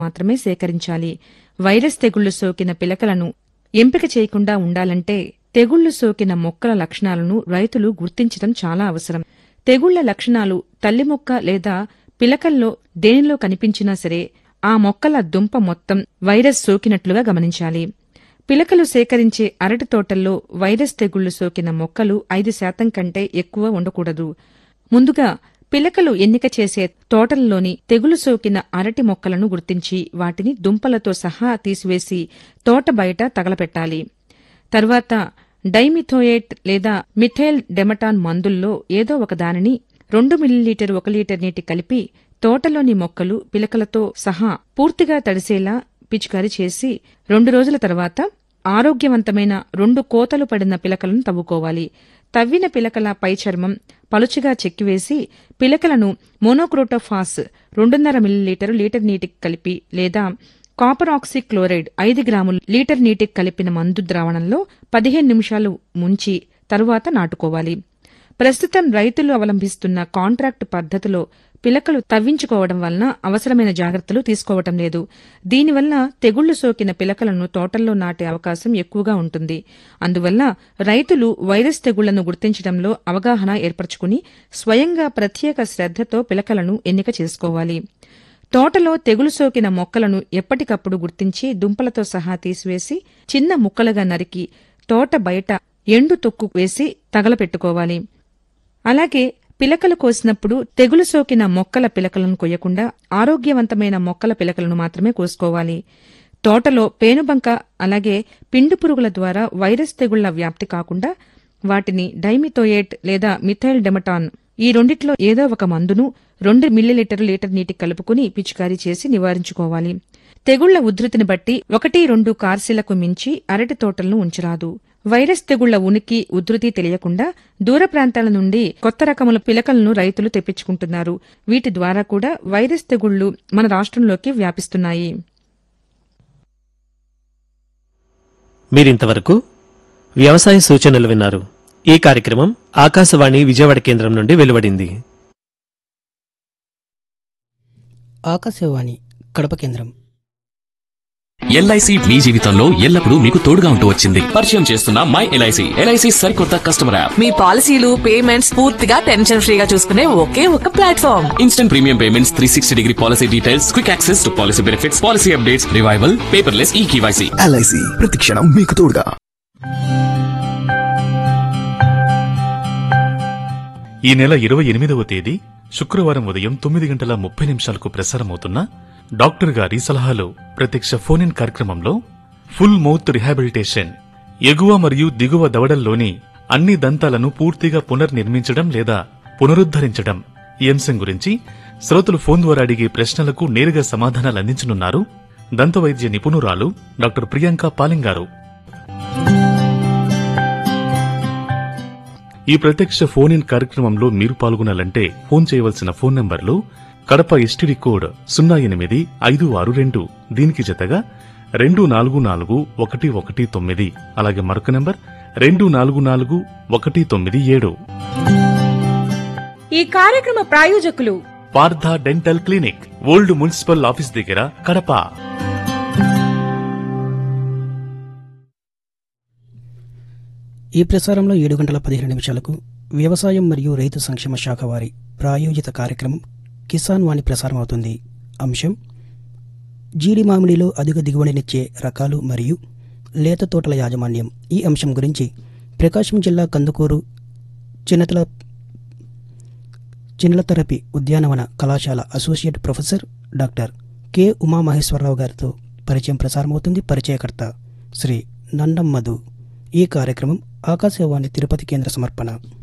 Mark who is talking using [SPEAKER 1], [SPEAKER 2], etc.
[SPEAKER 1] మాత్రమే సేకరించాలి వైరస్ తెగుళ్లు సోకిన పిలకలను ఎంపిక చేయకుండా ఉండాలంటే తెగుళ్లు సోకిన మొక్కల లక్షణాలను రైతులు గుర్తించడం చాలా అవసరం తెగుళ్ల లక్షణాలు తల్లి మొక్క లేదా పిలకల్లో దేనిలో కనిపించినా సరే ఆ మొక్కల దుంప మొత్తం వైరస్ సోకినట్లుగా గమనించాలి పిలకలు సేకరించే అరటి తోటల్లో వైరస్ తెగుళ్లు సోకిన మొక్కలు ఐదు శాతం కంటే ఎక్కువ ఉండకూడదు ముందుగా పిలకలు ఎన్నిక చేసే తోటల్లోని తెగులు సోకిన అరటి మొక్కలను గుర్తించి వాటిని దుంపలతో సహా తీసివేసి తోట బయట తగలపెట్టాలి తర్వాత డైమిథోయేట్ లేదా మిథైల్ డెమటాన్ మందుల్లో ఏదో ఒక దానిని రెండు మిల్లీలీటర్ ఒక లీటర్ నీటి కలిపి తోటలోని మొక్కలు పిలకలతో సహా పూర్తిగా తడిసేలా పిచికారీ చేసి రెండు రోజుల తర్వాత ఆరోగ్యవంతమైన రెండు కోతలు పడిన పిలకలను తవ్వుకోవాలి తవ్విన పిలకల పై చర్మం పలుచగా చెక్కివేసి పిలకలను మోనోక్రోటోఫాస్ రెండున్నర మిల్లీలీటరు లీటర్ నీటికి కలిపి లేదా కాపర్ ఆక్సీ క్లోరైడ్ ఐదు గ్రాములు లీటర్ నీటికి కలిపిన మందు ద్రావణంలో పదిహేను నిమిషాలు ముంచి తరువాత నాటుకోవాలి ప్రస్తుతం రైతులు అవలంబిస్తున్న కాంట్రాక్టు పద్ధతిలో పిలకలు తవ్వించుకోవడం వలన అవసరమైన జాగ్రత్తలు తీసుకోవటం లేదు దీనివల్ల తెగుళ్లు సోకిన పిలకలను తోటల్లో నాటే అవకాశం ఎక్కువగా ఉంటుంది అందువల్ల రైతులు వైరస్ తెగుళ్లను గుర్తించడంలో అవగాహన ఏర్పరచుకుని స్వయంగా ప్రత్యేక శ్రద్ధతో పిలకలను ఎన్నిక చేసుకోవాలి తోటలో తెగులు సోకిన మొక్కలను ఎప్పటికప్పుడు గుర్తించి దుంపలతో సహా తీసివేసి చిన్న ముక్కలుగా నరికి తోట బయట ఎండు తొక్కు వేసి తగలపెట్టుకోవాలి అలాగే పిలకలు కోసినప్పుడు తెగులు సోకిన మొక్కల పిలకలను కొయ్యకుండా ఆరోగ్యవంతమైన మొక్కల పిలకలను మాత్రమే కోసుకోవాలి తోటలో పేనుబంక అలాగే పిండు పురుగుల ద్వారా వైరస్ తెగుళ్ల వ్యాప్తి కాకుండా వాటిని డైమిథోయేట్ లేదా మిథైల్ డెమటాన్ ఈ రెండిట్లో ఏదో ఒక మందును రెండు మిల్లీలీటర్ లీటర్ నీటికి కలుపుకుని పిచికారీ చేసి నివారించుకోవాలి తెగుళ్ల ఉధృతిని బట్టి ఒకటి రెండు కార్సిలకు మించి అరటి తోటలను ఉంచరాదు వైరస్ తెగుళ్ల ఉనికి ఉధృతి తెలియకుండా దూర ప్రాంతాల నుండి కొత్త రకముల పిలకలను రైతులు తెప్పించుకుంటున్నారు వీటి ద్వారా కూడా వైరస్ తెగుళ్లు మన రాష్ట్రంలోకి వ్యాపిస్తున్నాయి
[SPEAKER 2] మీరింతవరకు వ్యవసాయ సూచనలు విన్నారు ఈ కార్యక్రమం ఆకాశవాణి విజయవాడ కేంద్రం నుండి వెలువడింది
[SPEAKER 3] ఆకాశవాణి కడప కేంద్రం
[SPEAKER 4] ఎల్ఐసి మీ జీవితంలో ఎల్లప్పుడూ మీకు తోడుగా ఉంటూ వచ్చింది పరిచయం చేస్తున్న మై ఎల్ఐసి ఎల్ఐసి సరికొత్త కస్టమర్ యాప్
[SPEAKER 5] మీ పాలసీలు పేమెంట్స్ పూర్తిగా టెన్షన్ ఫ్రీగా చూసుకునే ఒకే ఒక platform
[SPEAKER 4] instant premium payments three sixty degree policy details quick access to policy benefits policy updates revival paperless e KYC
[SPEAKER 6] LIC ప్రతిక్షణం మీకు తోడుగా
[SPEAKER 7] ఈ నెల ఇరవై ఎనిమిదవ తేదీ శుక్రవారం ఉదయం తొమ్మిది గంటల ముప్పై నిమిషాలకు ప్రసారమవుతున్న డాక్టర్ గారి సలహాలు ప్రత్యక్ష ఫోన్ ఇన్ కార్యక్రమంలో ఫుల్ మౌత్ రిహాబిలిటేషన్ ఎగువ మరియు దిగువ దవడల్లోని అన్ని దంతాలను పూర్తిగా పునర్నిర్మించడం లేదా పునరుద్ధరించడం ఈ అంశం గురించి శ్రోతలు ఫోన్ ద్వారా అడిగే ప్రశ్నలకు నేరుగా సమాధానాలు అందించనున్నారు దంతవైద్య నిపుణురాలు డాక్టర్ ప్రియాంక పాలింగారు ఈ ప్రత్యక్ష ఫోన్ ఇన్ కార్యక్రమంలో మీరు పాల్గొనాలంటే ఫోన్ చేయవలసిన ఫోన్ నంబర్లు కడప ఎస్టీడీ కోడ్ సున్నా ఎనిమిది ఐదు ఆరు రెండు దీనికి జతగా రెండు నాలుగు నాలుగు ఒకటి ఒకటి తొమ్మిది అలాగే మరొక నంబర్ రెండు నాలుగు నాలుగు ఒకటి తొమ్మిది ఏడు
[SPEAKER 8] ఈ కార్యక్రమ ప్రాయోజకులు
[SPEAKER 7] Partha dental clinic old municipal office దగ్గర కడప
[SPEAKER 3] ఈ ప్రసారంలో ఏడు గంటల పదిహేను నిమిషాలకు వ్యవసాయం మరియు రైతు సంక్షేమ శాఖ వారి ప్రాయోజిత కార్యక్రమం కిసాన్ వాణి ప్రసారం అవుతుంది అంశం జీడి మామిడిలో అధిక దిగుబడినిచ్చే రకాలు మరియు లేత తోటల యాజమాన్యం ఈ అంశం గురించి ప్రకాశం జిల్లా కందుకూరు చిన్నతల చిన్నతరపి ఉద్యానవన కళాశాల associate professor doctor K Umamaheswararao గారితో పరిచయం ప్రసారమవుతుంది పరిచయకర్త శ్రీ నండం మధు ఈ కార్యక్రమం ఆకాశవాణి తిరుపతి కేంద్ర సమర్పణ